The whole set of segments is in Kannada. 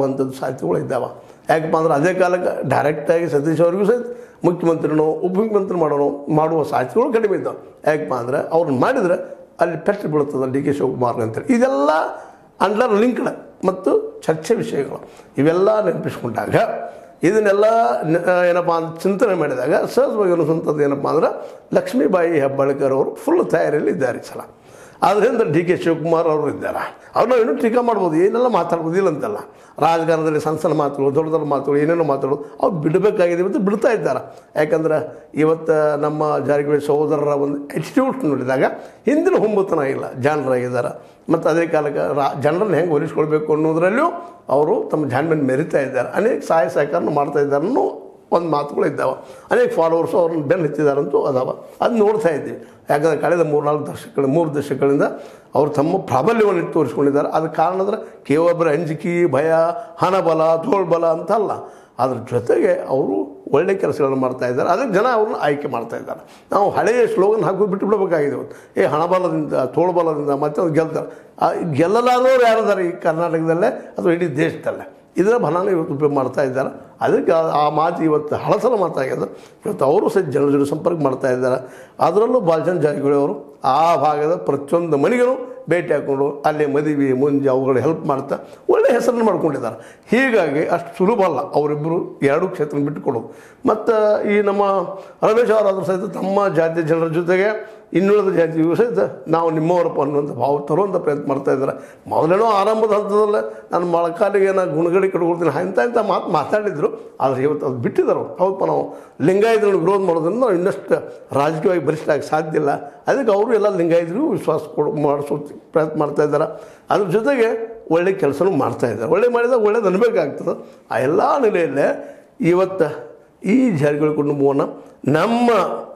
ಆಗುವಂಥದ್ದು ಸಾಧ್ಯತೆಗಳು ಇದ್ದಾವೆ ಯಾಕಪ್ಪ ಅಂದ್ರೆ ಅದೇ ಕಾಲಕ್ಕೆ ಡೈರೆಕ್ಟಾಗಿ ಸತೀಶ್ ಅವ್ರಿಗೂ ಸಹಿತ ಮುಖ್ಯಮಂತ್ರಿನೋ ಉಪಮುಖ್ಯಮಂತ್ರಿ ಮಾಡೋಣ ಮಾಡುವ ಸಾಧ್ಯತೆಗಳು ಕಡಿಮೆ ಇದ್ದಾವೆ ಯಾಕಪ್ಪ ಅಂದ್ರೆ ಅವ್ರನ್ನ ಮಾಡಿದ್ರೆ ಅಲ್ಲಿ ಪೆಟ್ಟು ಬೀಳ್ತದೆ ಡಿ ಕೆ ಶಿವಕುಮಾರ್ ಅಂತೇಳಿ ಇದೆಲ್ಲ ಅಂಡರ್ ಲಿಂಕ್ಡ್ ಮತ್ತು ಚರ್ಚೆ ವಿಷಯಗಳು ಇವೆಲ್ಲ ನೆನಪಿಸ್ಕೊಂಡಾಗ ಇದನ್ನೆಲ್ಲ ನ- ಏನಪ್ಪ ಅಂತ ಚಿಂತನೆ ಮಾಡಿದಾಗ ಸಹಜವಾಗಿ ಅನಿಸುವಂಥದ್ದು ಏನಪ್ಪ ಅಂದ್ರೆ ಲಕ್ಷ್ಮೀಬಾಯಿ ಹೆಬ್ಬಾಳ್ಕರ್ ಅವರು ಫುಲ್ ತಯಾರಿಯಲ್ಲಿ ಇದ್ದಾರೆ ಈ ಸಲ ಆದ್ದರಿಂದ ಡಿ ಕೆ ಶಿವಕುಮಾರ್ ಅವರು ಇದ್ದಾರೆ ಅವ್ರನ್ನ ಇನ್ನೂ ಟೀಕಾ ಮಾಡ್ಬೋದು ಏನೆಲ್ಲ ಮಾತಾಡ್ಬೋದು ಇಲ್ಲ ಅಂತಲ್ಲ ರಾಜಕಾರಣದಲ್ಲಿ ಸಣ್ಣ ಸಣ್ಣ ಮಾತುಗಳು ದೊಡ್ಡ ದೊಡ್ಡ ಮಾತುಗಳು ಏನೇನೋ ಮಾತುಗಳು ಅವ್ರು ಬಿಡಬೇಕಾಗಿದೆ ಇವತ್ತು ಬಿಡ್ತಾ ಇದ್ದಾರೆ ಯಾಕಂದ್ರೆ ಇವತ್ತು ನಮ್ಮ ಜಾರಕಿಹೊಳಿ ಸಹೋದರರ ಒಂದು ಆಟಿಟ್ಯೂಡ್ ನೋಡಿದಾಗ ಹಿಂದಿನ ಹುಂಬತನ ಇಲ್ಲ ಜಾಣರಾಗಿದ್ದಾರೆ ಮತ್ತು ಅದೇ ಕಾಲಕ್ಕೆ ರಾ ಜನರನ್ನು ಹೆಂಗೆ ಹೋಲಿಸ್ಕೊಳ್ಬೇಕು ಅನ್ನೋದ್ರಲ್ಲೂ ಅವರು ತಮ್ಮ ಜಾಣ್ಮೆಯನ್ನು ಮೆರಿತಾ ಇದ್ದಾರೆ ಅನೇಕ ಸಹಾಯ ಸಹಕಾರನ ಮಾಡ್ತಾ ಇದ್ದಾರೆ ಅನ್ನೋ ಒಂದು ಮಾತುಗಳು ಇದ್ದಾವೆ ಅನೇಕ ಫಾಲೋವರ್ಸು ಅವ್ರನ್ನ ಬೆನ್ನು ಹತ್ತಿದಾರಂತೂ ಅದಾವ ಅದು ನೋಡ್ತಾ ಇದ್ದೀವಿ ಯಾಕಂದರೆ ಕಳೆದ ಮೂರ್ನಾಲ್ಕು ದಶಕಗಳ ಮೂರು ದಶಕಗಳಿಂದ ಅವರು ತಮ್ಮ ಪ್ರಾಬಲ್ಯವನ್ನು ಇಟ್ಟು ತೋರಿಸ್ಕೊಂಡಿದ್ದಾರೆ ಅದಕ್ಕೆ ಕಾರಣ ಅಂದ್ರೆ ಕೇವಲ ಅಂಜಿಕೆ ಭಯ ಹಣಬಲ ತೋಳ್ಬಲ ಅಂತ ಅಲ್ಲ ಅದ್ರ ಜೊತೆಗೆ ಅವರು ಒಳ್ಳೆ ಕೆಲಸಗಳನ್ನು ಮಾಡ್ತಾ ಇದ್ದಾರೆ ಅದಕ್ಕೆ ಜನ ಅವ್ರನ್ನ ಆಯ್ಕೆ ಮಾಡ್ತಾ ಇದ್ದಾರೆ ನಾವು ಹಳೆಯ ಸ್ಲೋಗನ್ ಹಾಕಿ ಬಿಟ್ಟು ಬಿಡಬೇಕಾಗಿದೆ ಇವತ್ತು ಏ ಹಣಬಲದಿಂದ ತೋಳ್ಬಲದಿಂದ ಮತ್ತೆ ಅವ್ರು ಗೆಲ್ತಾರೆ ಆ ಗೆಲ್ಲಲಾದವ್ರು ಯಾರಿದ್ದಾರೆ ಈ ಕರ್ನಾಟಕದಲ್ಲೇ ಅಥವಾ ಇಡೀ ದೇಶದಲ್ಲೇ ಇದರ ಬಲಾನ ಇವತ್ತು ಉಪಯೋಗ ಮಾಡ್ತಾ ಇದ್ದಾರೆ ಅದಕ್ಕೆ ಆ- ಆ ಮಾತು ಇವತ್ತು ಹಳಸಲ ಮಾತಾಗ್ಯದ ಇವತ್ತು ಅವರು ಸಹ ಜನರ ಜೊತೆ ಸಂಪರ್ಕ ಮಾಡ್ತಾ ಇದ್ದಾರೆ ಅದರಲ್ಲೂ ಬಾಲಚಂದ್ರ ಜಾರಕಿಹೊಳಿ ಅವರು ಆ ಭಾಗದ ಪ್ರತಿಯೊಂದು ಮನೆಗೂ ಭೇಟಿ ಹಾಕ್ಕೊಂಡು ಅಲ್ಲಿ ಮದುವೆ ಮುಂಜೆ ಅವುಗಳು ಹೆಲ್ಪ್ ಮಾಡ್ತಾ ಒಳ್ಳೆಯ ಹೆಸರನ್ನು ಮಾಡ್ಕೊಂಡಿದ್ದಾರೆ ಹೀಗಾಗಿ ಅಷ್ಟು ಸುಲಭ ಅಲ್ಲ ಅವರಿಬ್ಬರು ಎರಡೂ ಕ್ಷೇತ್ರ ಬಿಟ್ಟುಕೊಡೋದು ಮತ್ತು ಈ ನಮ್ಮ ರಮೇಶ್ ಅವರಾದರೂ ಸಹಿತ ತಮ್ಮ ಜಾತಿಯ ಜನರ ಜೊತೆಗೆ ಇನ್ನುಳಿದ ಜಾತಿಯೂ ಸಹಿತ ನಾವು ನಿಮ್ಮವರಪ್ಪ ಅನ್ನುವಂಥ ಭಾವ ತರುವಂಥ ಪ್ರಯತ್ನ ಮಾಡ್ತಾ ಇದ್ದಾರೆ ಮೊದಲೇನೋ ಆರಂಭದ ಹಂತದಲ್ಲೇ ನಾನು ಮೊಳಕಾಲಿಗೆ ನಾನು ಗುಣಗಡಿ ಕಟ್ಕೊಳ್ತೀನಿ ಇಂಥ ಇಂಥ ಮಾತು ಮಾತಾಡಿದ್ರು ಆದರೆ ಇವತ್ತು ಅದು ಬಿಟ್ಟಿದ್ದಾರೆ ಅವ್ರು. ಹೌದಪ್ಪ ನಾವು ಲಿಂಗಾಯತಗಳನ್ನ ವಿರೋಧ ಮಾಡೋದ್ರಿಂದ ನಾವು ಇನ್ನಷ್ಟು ರಾಜಕೀಯವಾಗಿ ಬಲಿಷ್ಠ ಆಗಿ ಸಾಧ್ಯ ಇಲ್ಲ ಅದಕ್ಕೆ ಅವರು ಎಲ್ಲ ಲಿಂಗಾಯತರಿಗೂ ವಿಶ್ವಾಸ ಕೊಡು ಮಾಡಿಸೋ ಪ್ರಯತ್ನ ಮಾಡ್ತಾ ಇದ್ದಾರೆ ಅದ್ರ ಜೊತೆಗೆ ಒಳ್ಳೆ ಕೆಲಸನೂ ಮಾಡ್ತಾ ಇದ್ದಾರೆ ಒಳ್ಳೆ ಮಾಡಿದಾಗ ಒಳ್ಳೇದು ಅನ್ಬೇಕಾಗ್ತದೆ ಆ ಎಲ್ಲ ನೆಲೆಯಲ್ಲೇ ಇವತ್ತು ಈ ಜಾರಿಗಳ ಕುಟುಂಬವನ್ನು ನಮ್ಮ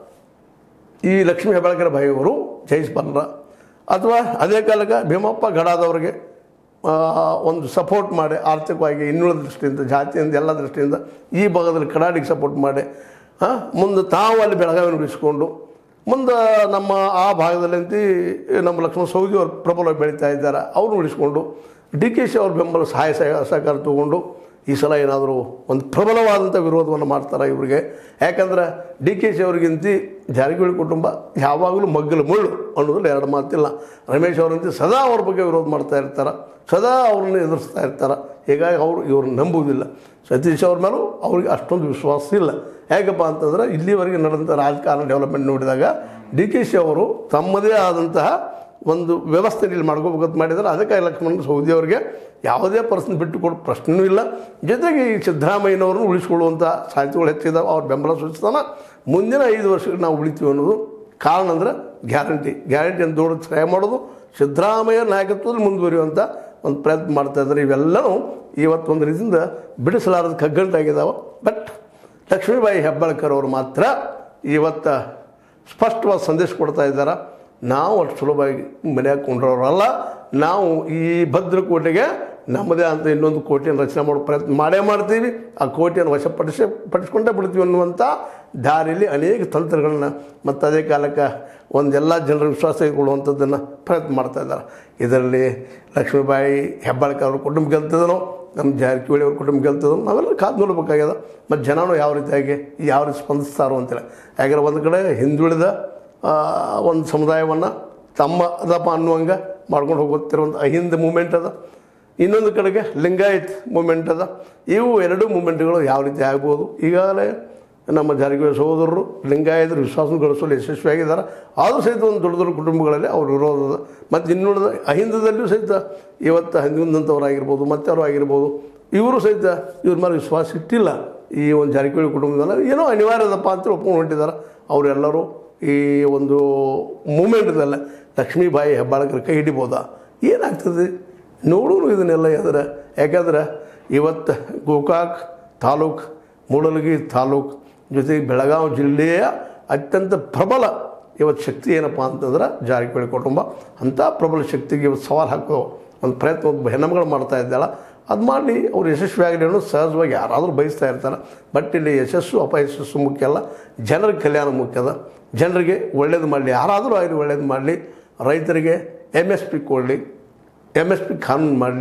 ಈ ಲಕ್ಷ್ಮೀ ಹೆಬ್ಬಾಳ್ಕರ ಬಾಯಿಯವರು ಜಯಿಸ್ಬಲ್ಲ ಅಥವಾ ಅದೇ ಕಾಲಕ್ಕೆ ಭೀಮಪ್ಪ ಗಡಾದವರಿಗೆ ಆ, ಒಂದು ಸಪೋರ್ಟ್ ಮಾಡಿ ಆರ್ಥಿಕವಾಗಿ ಇನ್ನುಳಿದ ದೃಷ್ಟಿಯಿಂದ ಜಾತಿಯಿಂದ ಎಲ್ಲ ದೃಷ್ಟಿಯಿಂದ ಈ ಭಾಗದಲ್ಲಿ ಕಡಾಡಿಗೆ ಸಪೋರ್ಟ್ ಮಾಡಿ ಹಾಂ ಮುಂದೆ ತಾವು ಅಲ್ಲಿ ಬೆಳಗಾವಿ ಉಳಿಸ್ಕೊಂಡು ಮುಂದೆ ನಮ್ಮ ಆ ಭಾಗದಲ್ಲಂತ ನಮ್ಮ ಲಕ್ಷ್ಮಣ ಸೌದಿ ಅವರು ಪ್ರಬಲ ಬೆಳೀತಾ ಇದ್ದಾರೆ ಅವ್ರನ್ನ ಉಳಿಸ್ಕೊಂಡು ಡಿ ಕೆ ಶಿ ಅವ್ರ ಬೆಂಬಲ ಸಹಾಯ ಸಹ- ಸಹಕಾರ ತಗೊಂಡು ಈ ಸಲ ಏನಾದರೂ ಒಂದು ಪ್ರಬಲವಾದಂಥ ವಿರೋಧವನ್ನು ಮಾಡ್ತಾರೆ ಇವರಿಗೆ ಯಾಕಂದ್ರೆ ಡಿ ಕೆ ಶಿ ಅವರಿಗಿಂತ ಜಾರಕಿಹೊಳಿ ಕುಟುಂಬ ಯಾವಾಗಲೂ ಮಗ್ಗಲು ಮುಳ್ಳು ಅನ್ನೋದ್ರಲ್ಲಿ ಎರಡು ಮಾತಿಲ್ಲ ರಮೇಶ್ ಅವರಂತೆ ಸದಾ ಅವ್ರ ಬಗ್ಗೆ ವಿರೋಧ ಮಾಡ್ತಾ ಇರ್ತಾರೆ ಸದಾ ಅವ್ರನ್ನ ಎದುರಿಸ್ತಾ ಇರ್ತಾರೆ ಹೀಗಾಗಿ ಅವರು ಇವ್ರನ್ನ ನಂಬುವುದಿಲ್ಲ ಸತೀಶ್ ಅವ್ರ ಮೇಲೂ ಅವ್ರಿಗೆ ಅಷ್ಟೊಂದು ವಿಶ್ವಾಸ ಇಲ್ಲ ಯಾಕಪ್ಪ ಅಂತಂದ್ರೆ ಇಲ್ಲಿವರೆಗೆ ನಡೆದಂಥ ರಾಜಕಾರಣ ಡೆವಲಪ್ಮೆಂಟ್ ನೋಡಿದಾಗ ಡಿ ಕೆ ಶಿ ಅವರು ತಮ್ಮದೇ ಆದಂತಹ ಒಂದು ವ್ಯವಸ್ಥೆ ಇಲ್ಲಿ ಮಾಡ್ಕೋಬೇಕಂತ ಮಾಡಿದ್ದಾರೆ ಅದಕ್ಕೆ ಲಕ್ಷ್ಮಣ ಸೌದಿ ಅವರಿಗೆ ಯಾವುದೇ ಪರ್ಸನ್ ಬಿಟ್ಟು ಕೊಡೋ ಪ್ರಶ್ನೆಯೂ ಇಲ್ಲ ಜೊತೆಗೆ ಈ ಸಿದ್ದರಾಮಯ್ಯನವ್ರನ್ನ ಉಳಿಸ್ಕೊಳ್ಳುವಂಥ ಸಾಧ್ಯತೆಗಳು ಹೆಚ್ಚಿದಾವೆ ಅವ್ರ ಬೆಂಬಲ ಸೂಚಿಸ್ತಾನೆ ಮುಂದಿನ ಐದು ವರ್ಷಕ್ಕೆ ನಾವು ಉಳಿತೀವಿ ಅನ್ನೋದು ಕಾರಣ ಅಂದ್ರೆ ಗ್ಯಾರಂಟಿ ಗ್ಯಾರಂಟಿ ಅಂತ ದೊಡ್ಡ ಸಹಾಯ ಮಾಡೋದು ಸಿದ್ದರಾಮಯ್ಯ ನಾಯಕತ್ವದಲ್ಲಿ ಮುಂದುವರಿಯುವಂಥ ಒಂದು ಪ್ರಯತ್ನ ಮಾಡ್ತಾ ಇದ್ದಾರೆ ಇವೆಲ್ಲವೂ ಇವತ್ತೊಂದು ರೀತಿಯಿಂದ ಬಿಡಿಸಲಾರದ ಕಗ್ಗಂಟಾಗಿದ್ದಾವೆ ಬಟ್ ಲಕ್ಷ್ಮೀಬಾಯಿ ಹೆಬ್ಬಾಳ್ಕರ್ ಅವರು ಮಾತ್ರ ಇವತ್ತು ಸ್ಪಷ್ಟವಾದ ಸಂದೇಶ ಕೊಡ್ತಾ ಇದ್ದಾರೆ ನಾವು ಅಷ್ಟು ಸುಲಭವಾಗಿ ಮನೆಯಾಗ ಕೊಂಡ್ರವ್ರಲ್ಲ ನಾವು ಈ ಭದ್ರಕೋಟೆಗೆ ನಮ್ಮದೇ ಅಂತ ಇನ್ನೊಂದು ಕೋಟೆಯನ್ನು ರಚನೆ ಮಾಡೋ ಪ್ರಯತ್ನ ಮಾಡೇ ಮಾಡ್ತೀವಿ ಆ ಕೋಟೆಯನ್ನು ವಶಪಡಿಸಿ ಪಡಿಸ್ಕೊಂಡೇ ಬಿಡ್ತೀವಿ ಅನ್ನುವಂಥ ದಾರಿಯಲ್ಲಿ ಅನೇಕ ತಂತ್ರಗಳನ್ನ ಮತ್ತು ಅದೇ ಕಾಲಕ್ಕೆ ಒಂದೆಲ್ಲ ಜನರ ವಿಶ್ವಾಸ ತೆಗೆದುಕೊಳ್ಳುವಂಥದ್ದನ್ನು ಪ್ರಯತ್ನ ಮಾಡ್ತಾ ಇದ್ದಾರೆ ಇದರಲ್ಲಿ ಲಕ್ಷ್ಮೀಬಾಯಿ ಹೆಬ್ಬಾಳ್ಕರ್ ಅವ್ರ ಕುಟುಂಬ ಗೆಲ್ತದನೋ ನಮ್ಮ ಜಾರಕಿಹೊಳಿ ಅವ್ರ ಕುಟುಂಬ ಗೆಲ್ತದೋ ನಾವೆಲ್ಲ ಕಾದು ನೋಡ್ಬೇಕಾಗ್ಯದ ಮತ್ತು ಜನನೂ ಯಾವ ರೀತಿಯಾಗಿ ಯಾವ ರೀತಿ ಸ್ಪಂದಿಸ್ತಾರೋ ಅಂತೇಳಿ ಯಾಕಂದ್ರೆ ಒಂದು ಕಡೆ ಹಿಂದುಳಿದ ಆ, ಒಂದು ಸಮುದಾಯವನ್ನು ತಮ್ಮ ಅದಪ್ಪ ಅನ್ನುವಂಗೆ ಮಾಡ್ಕೊಂಡು ಹೋಗುತ್ತಿರುವಂಥ ಅಹಿಂದ ಮೂಮೆಂಟ್ ಅದ ಇನ್ನೊಂದು ಕಡೆಗೆ ಲಿಂಗಾಯತ್ ಮೂಮೆಂಟ್ ಅದ ಇವು ಎರಡು ಮೂಮೆಂಟ್ಗಳು ಯಾವ ರೀತಿ ಆಗ್ಬೋದು ಈಗಾಗಲೇ ನಮ್ಮ ಜಾರಕಿಹೊಳಿ ಸಹೋದರರು ಲಿಂಗಾಯತರ ವಿಶ್ವಾಸ ಗಳಿಸಲು ಯಶಸ್ವಿಯಾಗಿದ್ದಾರೆ ಆದರೂ ಸಹಿತ ಒಂದು ದೊಡ್ಡ ದೊಡ್ಡ ಕುಟುಂಬಗಳಲ್ಲಿ ಅವ್ರ ವಿರೋಧದ ಮತ್ತು ಇನ್ನುಳಿದ ಅಹಿಂದದಲ್ಲಿಯೂ ಸಹಿತ ಇವತ್ತು ಹಿಂದಿಂದಂಥವ್ರಾಗಿರ್ಬೋದು ಮತ್ತವರು ಆಗಿರ್ಬೋದು ಇವರು ಸಹಿತ ಇವ್ರ ಮೇಲೆ ವಿಶ್ವಾಸ ಇಟ್ಟಿಲ್ಲ ಈ ಒಂದು ಜಾರಕಿಹೊಳಿ ಕುಟುಂಬದಲ್ಲ ಏನೋ ಅನಿವಾರ್ಯದಪ್ಪ ಅಂತ ಒಪ್ಕೊಂಡು ಹೊಂಟಿದ್ದಾರೆ ಅವರೆಲ್ಲರೂ ಈ ಒಂದು ಮೂಮೆಂಟ್ದಲ್ಲ ಲಕ್ಷ್ಮೀಬಾಯಿ ಹೆಬ್ಬಾಳಕರ ಕೈ ಹಿಡಿಬೋದಾ ಏನಾಗ್ತದೆ ನೋಡೋರು ಇದನ್ನೆಲ್ಲ ಎದುರ ಯಾಕಂದ್ರೆ ಇವತ್ತು ಗೋಕಾಕ್ ತಾಲೂಕು ಮೂಡಲಗಿ ತಾಲೂಕು ಜೊತೆಗೆ ಬೆಳಗಾವಿ ಜಿಲ್ಲೆಯ ಅತ್ಯಂತ ಪ್ರಬಲ ಇವತ್ತು ಶಕ್ತಿ ಏನಪ್ಪ ಅಂತಂದ್ರೆ ಜಾರಕಿಹೊಳಿ ಕುಟುಂಬ ಅಂಥ ಪ್ರಬಲ ಶಕ್ತಿಗೆ ಇವತ್ತು ಸವಾಲು ಹಾಕೋ ಒಂದು ಪ್ರಯತ್ನ ಒಬ್ಬ ಹೆಣ್ಣುಮಗಳು ಮಾಡ್ತಾ ಇದ್ದಾಳ ಅದು ಮಾಡಿ ಅವ್ರು ಯಶಸ್ವಿ ಆಗಲಿ ಅನ್ನೋದು ಸಹಜವಾಗಿ ಯಾರಾದರೂ ಬಯಸ್ತಾ ಇರ್ತಾರೆ ಬಟ್ ಇಲ್ಲಿ ಯಶಸ್ಸು ಅಪಯಶಸ್ಸು ಮುಖ್ಯ ಅಲ್ಲ ಜನರ ಕಲ್ಯಾಣ ಮುಖ್ಯದ ಜನರಿಗೆ ಒಳ್ಳೇದು ಮಾಡಲಿ ಯಾರಾದರೂ ಆಗಲಿ ಒಳ್ಳೇದು ಮಾಡಲಿ ರೈತರಿಗೆ ಎಮ್ ಎಸ್ ಪಿ ಕೊಡಲಿ ಎಮ್ ಎಸ್ ಪಿ ಕಾನೂನು ಮಾಡಲಿ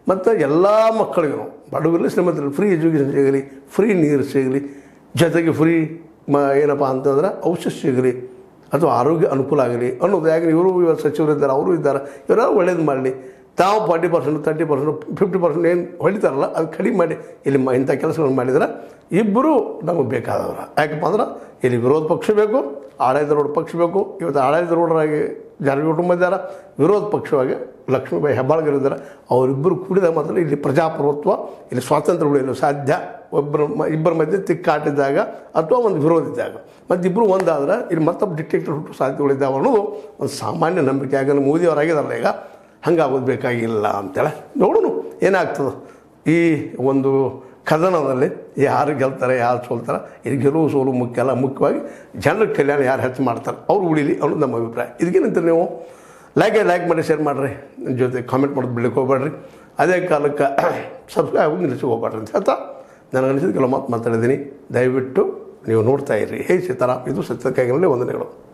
ಮತ್ತು ಎಲ್ಲ ಮಕ್ಕಳಿಗೂ ಬಡವರಲ್ಲಿ ಶ್ರೀಮಂತರಲ್ಲಿ ಫ್ರೀ ಎಜುಕೇಷನ್ ಸಿಗಲಿ ಫ್ರೀ ನೀರು ಸಿಗಲಿ ಜೊತೆಗೆ ಫ್ರೀ ಮ ಏನಪ್ಪ ಅಂತಂದ್ರೆ ಔಷಧ ಸಿಗಲಿ ಅಥವಾ ಆರೋಗ್ಯ ಅನುಕೂಲ ಆಗಲಿ ಅನ್ನೋದು ಯಾಕೆ ಇವರು ಇವತ್ತು ಸಚಿವರು ಇದ್ದಾರೆ ಅವರು ಇದ್ದಾರೆ ಇವರೆಲ್ಲ ಒಳ್ಳೇದು ಮಾಡಲಿ ತಾವು forty percent thirty percent fifty percent ಏನು ಹೊಡಿತಾರಲ್ಲ ಅದು ಕಡಿಮೆ ಮಾಡಿ ಇಲ್ಲಿ ಮ ಇಂಥ ಕೆಲಸಗಳನ್ನು ಮಾಡಿದ್ರೆ ಇಬ್ಬರು ನಮಗೆ ಬೇಕಾದವರು ಯಾಕಪ್ಪ ಅಂದ್ರೆ ಇಲ್ಲಿ ವಿರೋಧ ಪಕ್ಷ ಬೇಕು ಆಡಳಿತಾರೂಢ ಪಕ್ಷ ಬೇಕು ಇವತ್ತು ಆಡಳಿತಾರೂಢರಾಗಿ ಜಾರಕಿಹೊಳಿ ಕುಟುಂಬ ಇದ್ದಾರೆ ವಿರೋಧ ಪಕ್ಷವಾಗಿ ಲಕ್ಷ್ಮೀಬಾಯಿ ಹೆಬ್ಬಾಳ್ಕರ್ ಇದ್ದಾರೆ ಅವರಿಬ್ಬರು ಕೂಡಿದಾಗ ಮಾತ್ರ ಇಲ್ಲಿ ಪ್ರಜಾಪ್ರಭುತ್ವ ಇಲ್ಲಿ ಸ್ವಾತಂತ್ರ್ಯ ಉಳಿಯಲು ಸಾಧ್ಯ ಒಬ್ಬರ ಮ ಇಬ್ಬರ ಮಧ್ಯೆ ತಿಕ್ಕಾಟಿದ್ದಾಗ ಅಥವಾ ಒಂದು ವಿರೋಧ ಇದ್ದಾಗ ಮತ್ತು ಇಬ್ಬರು ಒಂದಾದ್ರೆ ಇಲ್ಲಿ ಮತ್ತೊಬ್ಬ ಡಿಕ್ಟೇಟರ್ ಹುಟ್ಟು ಸಾಧ್ಯತೆಗಳಿದ್ದಾವೆ ಅನ್ನೋದು ಒಂದು ಸಾಮಾನ್ಯ ನಂಬಿಕೆ ಯಾಕಂದ್ರೆ ಮೋದಿ ಅವರಾಗಿದಾರಲ್ಲ ಈಗ ಹಂಗಾಗೋದು ಬೇಕಾಗಿಲ್ಲ ಅಂತೇಳಿ ನೋಡೋಣ ಏನಾಗ್ತದೆ ಈ ಒಂದು ಕದನದಲ್ಲಿ ಯಾರು ಗೆಲ್ತಾರೆ ಯಾರು ಸೋಲ್ತಾರೆ ಇದು ಗೆಲುವು ಸೋಲು ಮುಖ್ಯ ಅಲ್ಲ ಮುಖ್ಯವಾಗಿ ಜನರ ಕಲ್ಯಾಣ ಯಾರು ಹೆಚ್ಚು ಮಾಡ್ತಾರೆ ಅವ್ರು ಉಳಿಲಿ ಅನ್ನೋದು ನಮ್ಮ ಅಭಿಪ್ರಾಯ ಇದಕ್ಕೇನಂತೀರಿ ನೀವು ಲೈಕ್ ಲೈಕ್ ಮಾಡಿ ಶೇರ್ ಮಾಡಿರಿ ನನ್ನ ಜೊತೆ ಕಾಮೆಂಟ್ ಮಾಡೋದು ಬಿಡ್ಲಿಕ್ಕೆ ಹೋಗ್ಬೇಡ್ರಿ ಅದೇ ಕಾಲಕ್ಕೆ ಸಬ್ಸ್ಕ್ರೈಬ್ ಆಗೋದು ನಿಲ್ಲಿಸಿ ಹೋಗ್ಬೇಡ್ರಿ ಅಂತ ಹೇಳ್ತಾ ನನಗೆ ಅನಿಸಿದ ಕೆಲವು ಮಾತು ಮಾತಾಡಿದ್ದೀನಿ ದಯವಿಟ್ಟು ನೀವು ನೋಡ್ತಾ ಇರ್ರಿ ಹೇ ಸೀತಾರಾಮ್ ಇದು ಸತ್ಯಕ್ಕಾಗಿರಲಿ ವಂದನೆಗಳು